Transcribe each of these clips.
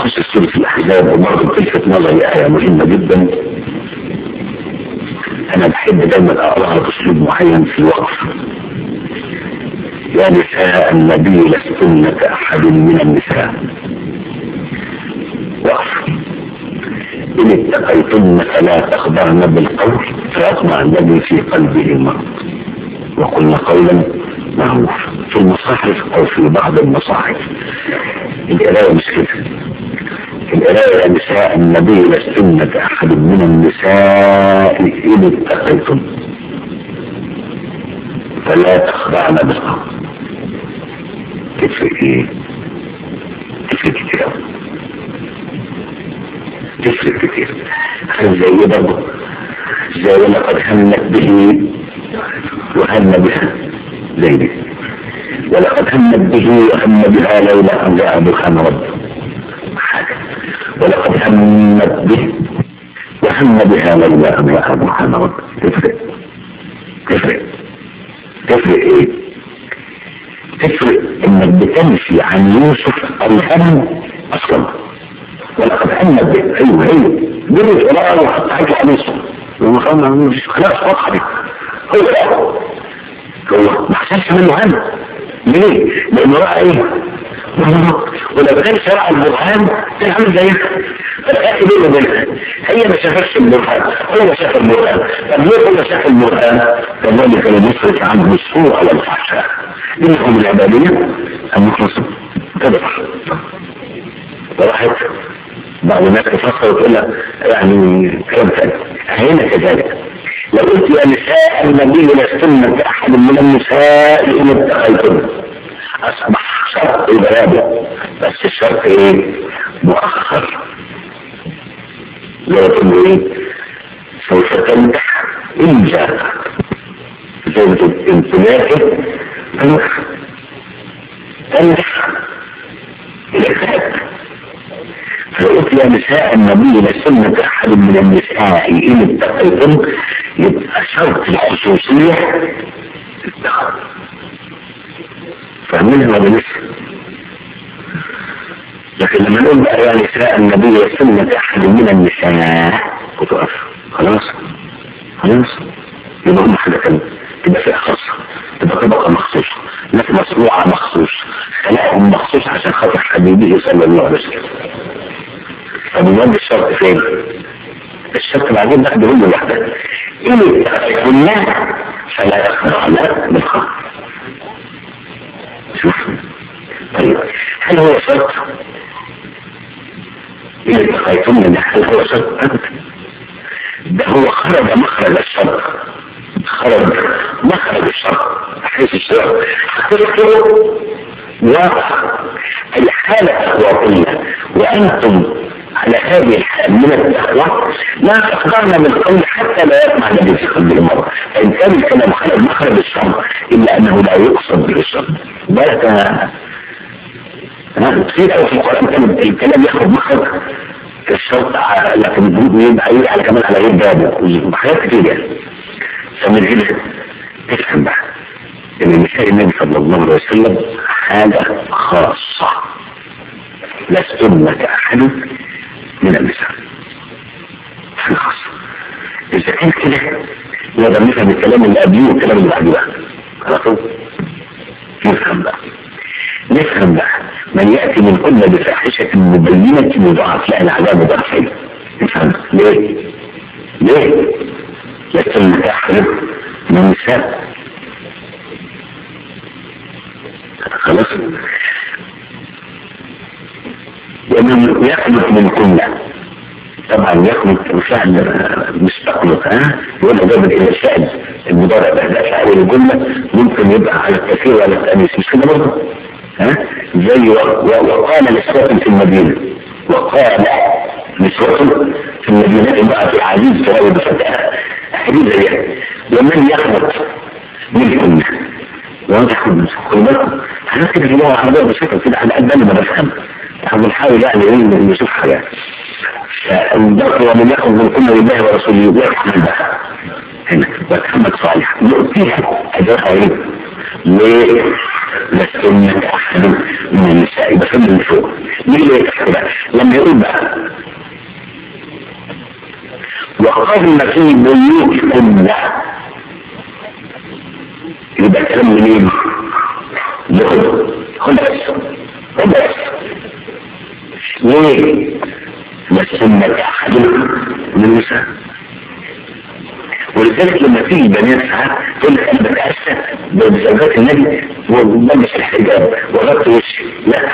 نخش سورة الأحزاب وبرضه تلفت نظري آية مهمة جدا أنا بحب دايما أقراها بأسلوب معين في الوقف يا نساء النبي لستن كأحد من النساء وقف إن اتقيتن فلا تخضعن بالقول فيطمع الذي في قلبه مرض وقلنا قولا معروف في المصاحف أو في بعض المصاحف القراية مش كده القراية يا نساء النبي لستن كأحد من النساء إن اتقيتن فلا تخضعن بالقول تفرق ايه تفرق كتير أوي. تفرق كتير عشان زي ايه برضه زي ولقد همت به وهم بها زي دي ولقد همت به وهم بها لولا ان جاء برهان ربه حاجه ولقد همت به وهم بها لولا ان جاء برهان ربه تفرق تفرق تفرق ايه تفرق انك بتنفي عن يوسف الهم اصلا ولقد همت به ايوه ايوه جرت وراه وحط حاجه على يوسف خلاص واضحه دي هو هو ما حصلش منه هم ليه؟ لانه راى ايه؟ ولو كان شرع البرهان كان عامل زيك فالآخر بينه وبينها هي ما شافتش البرهان هو شاف البرهان طب ليه هو شاف البرهان؟ كذلك لنصرف عنه السوء والفحشاء إنهم العبادية المخلصون كده وراحت بعض الناس تفكر وتقول لها يعني كلام ثاني هنا كذلك لو قلت يا نساء النبي لستن كأحد من النساء إن اتقيتن أصبح شرط البلاد بس الشرط إيه؟ مؤخر لو تقول إيه؟ سوف تنجح إن جاء زي ما تقول امتلاكه تنجح تنجح الإخلاق فقلت يا نساء النبي لسنة أحد من النساء إن اتقيتم يبقى شرط الخصوصية التقوى فاهمينها ولا لسه؟ لكن لما نقول بقى يا نساء النبي لسنة أحد من النساء وتقف خلاص خلاص يبقى هم حاجة تانية تبقى فئة خاصة تبقى طبقة مخصوصة ناس مصنوعة مخصوص خلقهم مخصوص عشان خاطر حبيبه صلى الله عليه وسلم طب المهم الشرط فين؟ الشرط بعدين بقى بيقول له لوحدها إن كلها فلا يخضع لا بالخمر شوف طيب هل هو شرط؟ إن اتقيتم من هل هو شرط أنت؟ ده هو خرج مخرج الشرط خرج مخرج الشرط حيث الشرط حقيقته واقع الحالة تقوى وأنتم على هذه الحال من التقوى لا تقدرنا من القول حتى لا يسمع الذي في قلب المرء فإن كان الكلام خرج مخرج الشر إلا أنه لا يقصد به الشر ذلك كثير قوي في القرآن كان الكلام يخرج مخرج الشرط لكن يبقى يجي على كمان على غير بابه حاجات كتير يعني فمن هنا تفهم بقى ان نساء النبي صلى الله عليه وسلم حاجة خاصة لستن كأحد من النساء حاجة خاصة إذا كان كده نقدر نفهم الكلام اللي قبليه والكلام اللي بعديه بقى على طول نفهم بقى نفهم بقى من يأتي من كل بفاحشة مبينة يضاعف لها العذاب ضعفين نفهم ليه؟ ليه؟ لستن كأحد من النساء خلاص ومن يخلق من كل طبعا يخلق فعل مش تخلق ها يقول ده الى الفعل المضارع ده ده فعل الجمله ممكن يبقى على الكثير وعلى التانيث مش كده برضه ها زي وقال للساكن في المدينه وقال للساكن في المدينه امرأة العزيز تراوي بفتاة حديث زيها ومن يخلق من كل واضح خد بالكم حاجات كده في اللغه العربيه بشكل كده على قد ما بفهم احنا بنحاول يعني ايه نشوف حاجات فالبر ومن ياخذ من كل الله ورسوله يحكم بها هنا وتحمد صالح يؤتيها اجرها ايه ليه؟ لستن احد من النساء بس من فوق ليه ليه تحت بقى لما يقول بقى وقرن في بيوتكن يبقى كلام منين؟ لهم خلاص خلاص ليه؟ لستن احد من النساء ولذلك لما تيجي بنات ساعات تقول لك انا بتاسى بزوجات النبي وبلبس الحجاب وغطي وشي لا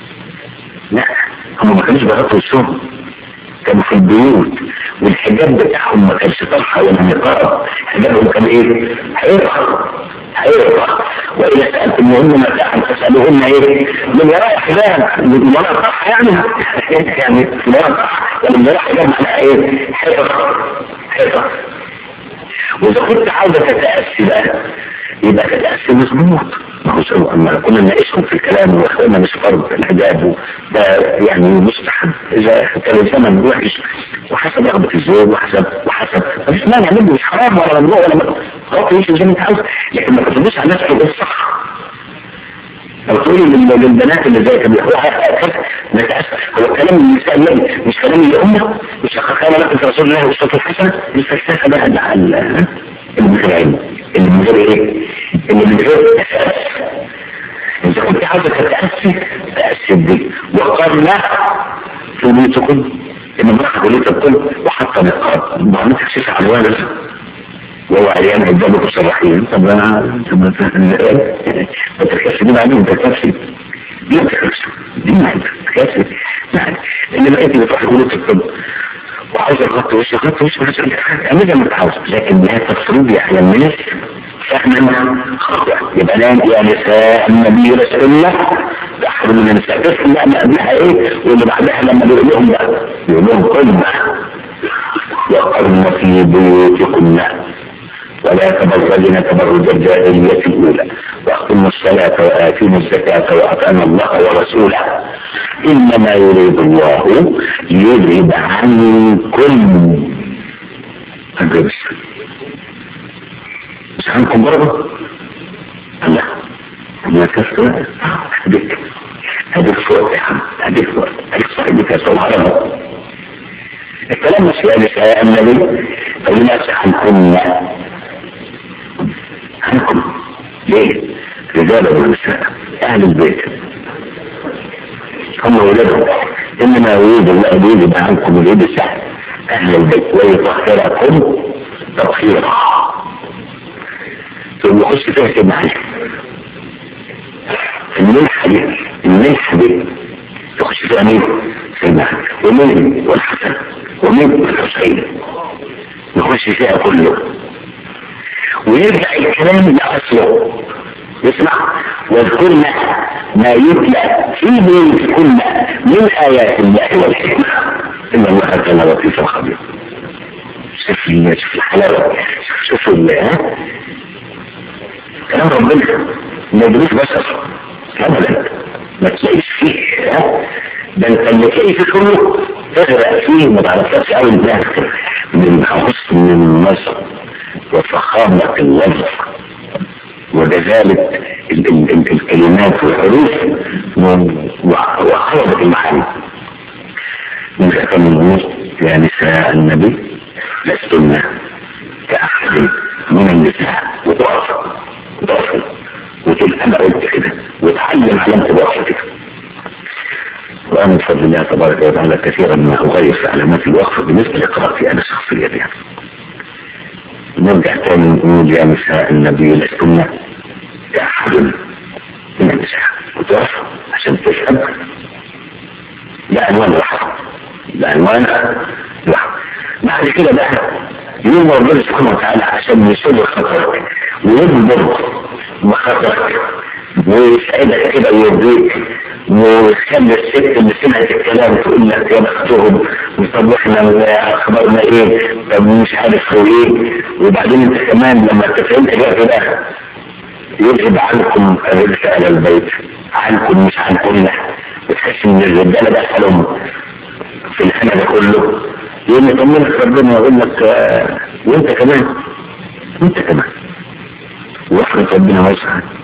لا هم ما كانوش بيغطوا وشهم كانوا في البيوت والحجاب بتاعهم ما كانش طرحه ولا نقاب حجابهم كان ايه؟ حيطه حيطه واذا سالتموهن متاعا فاسالوهن ايه؟ من وراء حجاب من وراء طرحه يعني يعني من وراء طرحه ولا من وراء حجاب معناها ايه؟ حيطه حيطه واذا كنت عاوزه تتاسي بقى يبقى تتاسي مظبوط ما هو سوى اما كنا نناقشهم في الكلام واخوانا مش فرض الحجاب ده يعني مستحب اذا كان الزمن وحش وحسب رغبه الزوج وحسب وحسب مفيش مانع منه مش حرام ولا ممنوع ولا ممنوع خلاص يمشي زي ما انت عاوز لكن ما تدوس على نفسك الصح لو تقولي للبنات اللي زي كده نتأسف هو كلام النساء النبي مش كلام الأمة مش قال لك رسول الله والصلاة الحسنة مش فلسفة بقى اللي اللي من غير علم اللي من غير ايه؟ اللي من غير أساس إذا كنت عاوزة تتأسي تأسي دي وقال لا في بيوتكم إن امرأة وليت الكل وحتى نقاب ما عملت تكشف عن والد وهو عيان قدامه الصلاحين طب انا طب ما تتكسبين عليهم تتكسب دي ما تتكسب دي ما تتكسب يعني اللي لقيت اللي تروح يقول الطب وعاوز اغطي وشي اغطي وشي مش اعمل زي ما انت عاوز لكن لا تفرضي على الناس فهما خاطئا يبقى لا يا نساء النبي رسول الله احد من النساء بس لا ما قبلها ايه واللي بعدها لما بيقول لهم بقى يقول لهم قلنا وقرن في بيوتكن ولا تبرجن تبرج الجاهلية الأولى وأقمنا الصلاة وآتينا الزكاة وأطعنا الله ورسوله إنما يريد الله ليذهب عنكم الرجس مش عنكم برضه؟ لا ما كسر هديك هديك فوق يا عم هديك فوق هديك صاحبك يا سبحان الكلام مش يعني يا النبي فلناس عنكم عنكم ليه؟ رجال ونساء أهل البيت هم ولادهم إنما يريد الله يريد عنكم اليد السهل أهل البيت ويطهركم تطهيرا ثم يخش فيها كده معاك الملحة دي الملحة دي تخش فيها مين؟ سيدنا ومين والحسن ومين والحسين يخش فيها كله ويرجع الكلام لأصله يسمع واذكرنا ما يتلى في بيوتكن من آيات الله والحكمة إن الله كان لطيفا خبيرا شوف شوف الحلاوة شوف ال كلام ربنا ما يدريش بشر أبدا ما تلاقيش فيه ها ده انت اللي تلاقي فيه كله تغرق فيه ما تعرفش قوي الناس من حسن النصر وفخامة اللفظ وكذلك الكلمات والحروف وعرض المعاني من كان النص يا نساء النبي لستن كأحد من النساء وتقف وتقف وتقول انا قلت كده وتعلم علامة الوقف كده وأنا بفضل الله تبارك وتعالى كثيرا ما أغير في علامات الوقف بالنسبة لقراءتي أنا شخصيا يعني نرجع تاني نقول يا نساء النبي لستن كأحد من النساء وتقف عشان تفهم ده عنوان الرحمة ده عنوان الرحمة بعد كده بقى يوم ربنا سبحانه وتعالى عشان يسر خطرك ويضبط مخاطرك ويسعدك كده ويرضيك ويخلي الست اللي سمعت الكلام تقول لك يا بختهم طب احنا اخبارنا ايه طب مش عارف هو ايه وبعدين انت كمان لما تفهمت بقى كده يجب عنكم الرزق على البيت عنكم مش عنكم بتحس ان الرجاله دخلهم في الحنة ده كله يقول يطمنك ربنا يقول لك آه وانت كمان وانت كمان ورحمة ربنا واسعة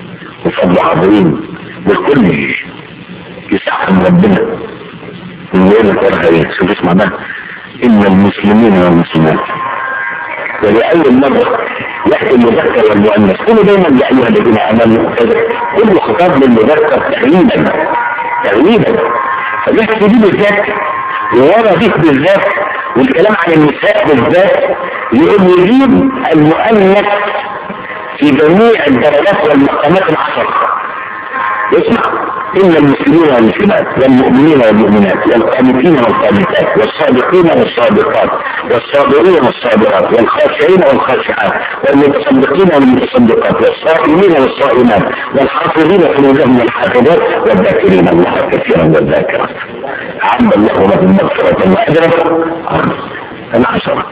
وفضل عظيم والكل يسعى ربنا ويقول لك ورقه ايه شوف اسمع بقى ان المسلمين والمسلمات ولأول مرة يأتي المذكر والمؤنث كل دايما يا أيها الذين آمنوا كل خطاب للمذكر تغييبا تغييبا فبيحكي دي بالذات وورا دي بالذات والكلام عن النساء بالذات لأن يجيب المؤنث في جميع الدرجات والمقامات العشرة اسمع إن المسلمين والمسلمات والمؤمنين والمؤمنات والقانتين والقانتات والصادقين والصادقات والصابرين والصابرات والخاشعين والخاشعات والمتصدقين والمتصدقات والصائمين والصائمات والحافظين فروجهم والحافظات والذاكرين الله كثيرا والذاكرات أعد الله لهم مغفرة وأجرا العشرة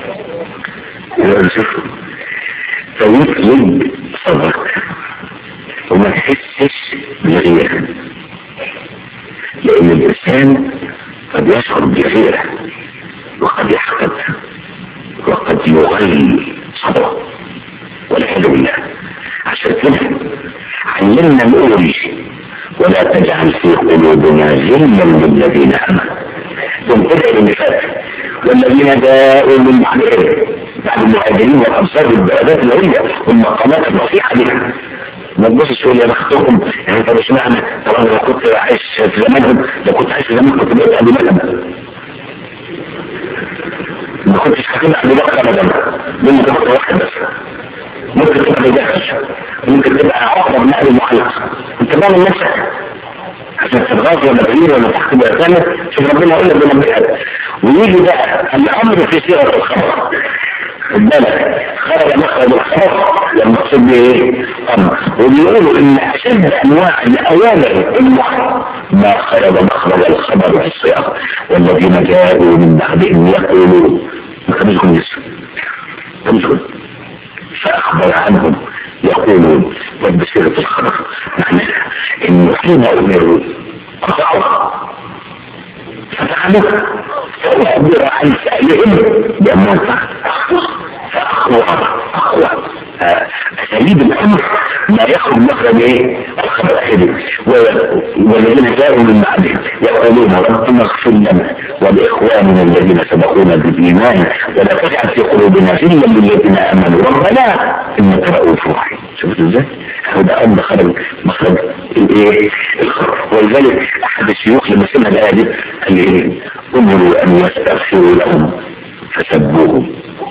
فيطلب صدرك وما تحسش بغيرة لأن الإنسان قد يشعر بغيرة وقد يحقد وقد يغلي صدره والعياذ بالله عشان كده علمنا نقول ولا تجعل في قلوبنا غلا للذين امنوا تنتبه اللي فات والذين جاءوا من بعدهم بعد المهاجرين والانصار بالبلدات العليا والمقامات الرفيعه دي ما تبصش تقول يا بختهم يعني طب اشمعنى طب انا لو كنت عايش في زمانهم لو كنت عايش في زمانهم كنت بقيت ابي بكر ما كنتش هتبقى ابي بكر ابدا لان تبقى واحد بس ممكن تبقى بجحش ممكن تبقى عقبه من ابي محمد انت ضامن نفسك عشان تتغاظ ولا تغيير ولا تحكم ولا تعمل شوف ربنا يقول لك بنبهك ويجي بقى الامر في سيره الخبر خد بالك خرج مخرج الخبر المقصود به ايه؟ امر وبيقولوا ان اشد انواع الاوامر الوحي ما خرج مخرج الخبر في الصياغه والذين جاءوا من بعدهم يقولون ما كانوش لسه كانوش فاخبر عنهم يقولون والبصيرة الخبر معناها انه حين امروا اطاعوا ففعلوا فاخبر عن سألهم بأموال فأخوى أخوى أساليب الأمر ما يخرج مخرج إيه؟ الخبر حلو والذين جاءوا من بعدهم يقولون ربنا اغفر لنا ولإخواننا الذين سبقونا بالإيمان ولا تجعل في قلوبنا غلا للذين آمنوا ربنا إنك رؤوف رحيم شفت إزاي؟ هذا أمر خرج مخرج الإيه؟ الخبر ولذلك أحد الشيوخ لما سمع الآية دي قال إيه؟ أمروا أن يستغفروا لهم فسبوهم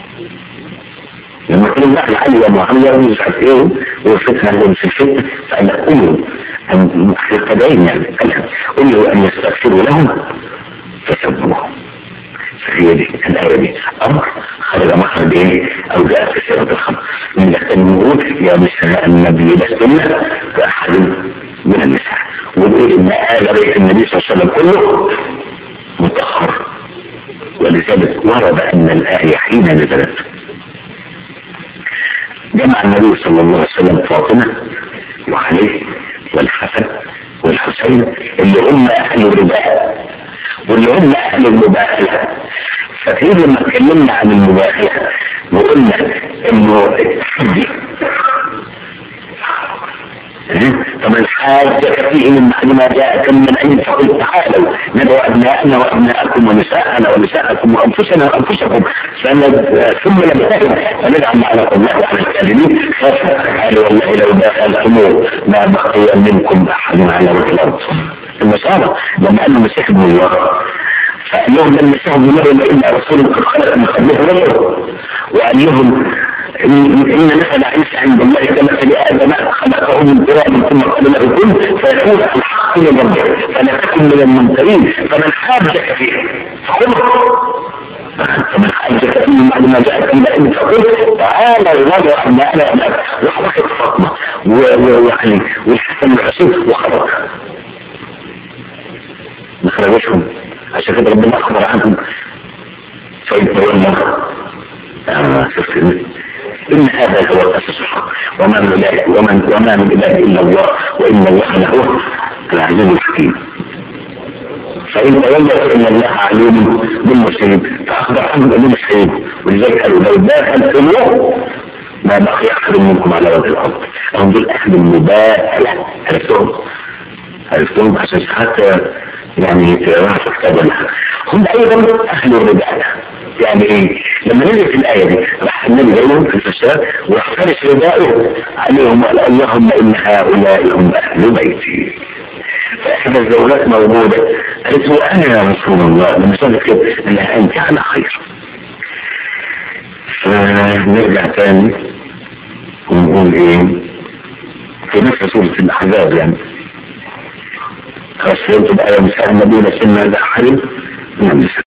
لما كل واحد علي ومعاوية ومش عارف ايه والفتنة اللي مش الفتنة فأنا أقول أن التدعين يعني قلوا أن يستغفروا لهم فسبوهم فهي دي الآية دي أمر خرج مخرج إيه أو جاء في سيرة الخمر من لكن نقول يا نساء النبي لستن كأحد من النساء ونقول إن آل بيت النبي صلى الله عليه وسلم كله متأخر ولذلك ورد أن الآية حين نزلت جمع النبي صلى الله عليه وسلم فاطمة وعلي والحسن والحسين اللي هم أهل الرباء واللي هم أهل المباهلة فكيف لما اتكلمنا عن المباهلة وقلنا انه التحدي طب الحاج فيه من بعد ما جاءكم من عند فقل تعالوا ندعو ابناءنا وابناءكم ونساءنا ونساءكم وانفسنا وانفسكم ثم نبتهل فنجعل معنا الله على الكاذبين قالوا والله لو دخلتموه ما بقي منكم احد على وجه الارض النصارى لما قالوا مسيح ابن الله فقال لهم لم يسعوا بمريم الا رسول قد خلق من قبله رسل وقال لهم إن مثل عيسى عند الله كمثل آدم خلقه من تراب ثم قال له كن فيكون الحق من ربه فلا تكن من الممترين فمن حاجك فيه فخذه فمن حاجك فيه بعد ما جاءك من العلم فقل تعالى الله أبناءنا أبناء وحركت فاطمة ويعني والحسن الحسين وخرج ما خرجتهم عشان كده ربنا أخبر عنهم فإن تولوا آه شفت إن هذا هو الأساس الحق وما من إله ومن وما من إله إلا الله وإن الله لهو العزيز الحكيم فإن تولوا فإن الله عليم بالمسلمين فأخبر عنهم أنهم مش ولذلك قالوا لو داخل في الوقت ما بقي احد منكم على وجه الارض هم دول اهل المبادله عرفتهم عرفتهم عشان حتى يعني تقراها في كتاب ولا حاجة. هم ايضا اهل الرباله يعني ايه لما نزلت الايه دي راح النبي جايهم في الفساد وراح فارس رداءه عليهم وقال اللهم ان هؤلاء هم اهل بيتي فاحدى الزوجات موجوده قالت له انا يا رسول الله لما سالت كده قال لها انت على خير فنرجع تاني ونقول ايه في نفس سورة الاحزاب يعني خلاص فهمت بقى يا مساء النبي لسنا ذا حرم نعم